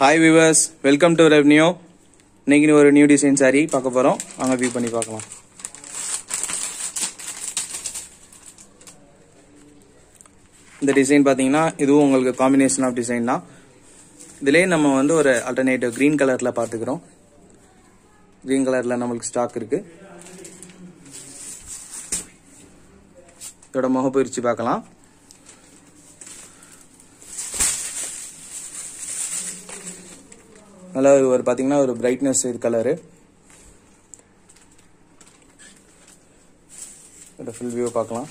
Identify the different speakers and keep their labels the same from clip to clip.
Speaker 1: hi viewers welcome to revenue இன்னைக்கு ஒரு new design saree பார்க்க போகிறோம் வாங்க வியூ பண்ணி பார்க்கலாம் இந்த டிசைன் பார்த்தீங்கன்னா இதுவும் உங்களுக்கு காம்பினேஷன் ஆஃப் டிசைன் தான் இதுலேயே நம்ம வந்து ஒரு அல்டர்னேட்டிவ் க்ரீன் கலரில் பார்த்துக்கிறோம் க்ரீன் கலரில் நம்மளுக்கு ஸ்டாக் இருக்கு இதோட முகப்பயிற்சி பார்க்கலாம் நல்லா ஒரு பார்த்தீங்கன்னா ஒரு பிரைட்னஸ் இது கலரு இதோட ஃபுல் வியூ பார்க்கலாம்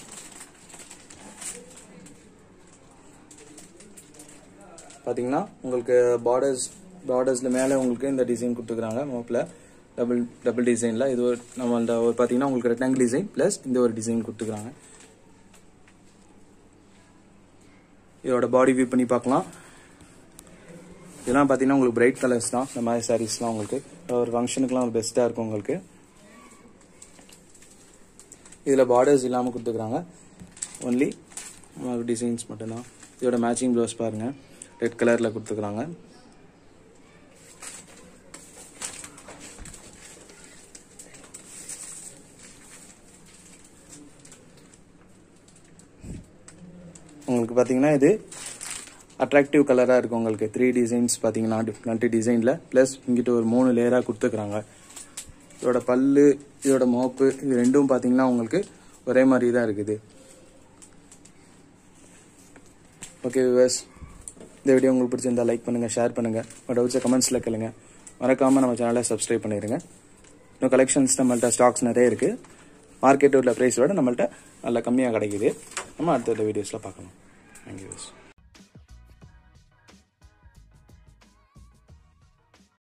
Speaker 1: பார்த்தீங்கன்னா உங்களுக்கு பார்டர்ஸ் பார்டர்ஸில் மேலே உங்களுக்கு இந்த டிசைன் கொடுத்துருக்குறாங்க மோப்பில் டபுள் டபுள் டிசைனில் இது ஒரு நம்மள்ட்ட ஒரு பார்த்தீங்கன்னா உங்களுக்கு ரெக்டாங்கிள் டிசைன் ப்ளஸ் இந்த ஒரு டிசைன் கொடுத்துருக்குறாங்க இதோட பாடி வியூ பண்ணி பார்க்கலாம் இதெல்லாம் பார்த்தீங்கன்னா உங்களுக்கு பிரைட் கலர்ஸ் தான் இந்த மாதிரி சாரீஸ்லாம் உங்களுக்கு ஒரு ஃபங்க்ஷனுக்குலாம் ஒரு பெஸ்ட்டாக இருக்கும் உங்களுக்கு இதில் பார்டர்ஸ் இல்லாமல் கொடுத்துருக்குறாங்க ஒன்லி டிசைன்ஸ் மட்டும்தான் இதோட மேட்சிங் ப்ளவுஸ் பாருங்கள் ரெட் கலரில் கொடுத்துருக்குறாங்க உங்களுக்கு பார்த்தீங்கன்னா இது அட்ராக்டிவ் கலராக இருக்கும் உங்களுக்கு த்ரீ டிசைன்ஸ் பார்த்தீங்கன்னா டிஃப்ரெண்ட் டிசைனில் ப்ளஸ் இங்கிட்ட ஒரு மூணு லேயராக கொடுத்துருக்குறாங்க இதோட பல்லு இதோட மோப்பு இது ரெண்டும் பார்த்தீங்கன்னா உங்களுக்கு ஒரே மாதிரி தான் இருக்குது ஓகே விவர்ஸ் இந்த வீடியோ உங்களுக்கு பிடிச்சிருந்தா லைக் பண்ணுங்கள் ஷேர் பண்ணுங்கள் உங்கள் டவுட்ஸை கமெண்ட்ஸில் கேளுங்க மறக்காமல் நம்ம சேனலை சப்ஸ்கிரைப் பண்ணிடுங்க இன்னும் கலெக்ஷன்ஸ் நம்மள்ட்ட ஸ்டாக்ஸ் நிறைய இருக்குது மார்க்கெட்டில் உள்ள ப்ரைஸோட நம்மள்ட்ட நல்லா கம்மியாக கிடைக்குது நம்ம அடுத்த வீடியோஸில் பார்க்கலாம் தேங்க்யூ விவர்ஸ்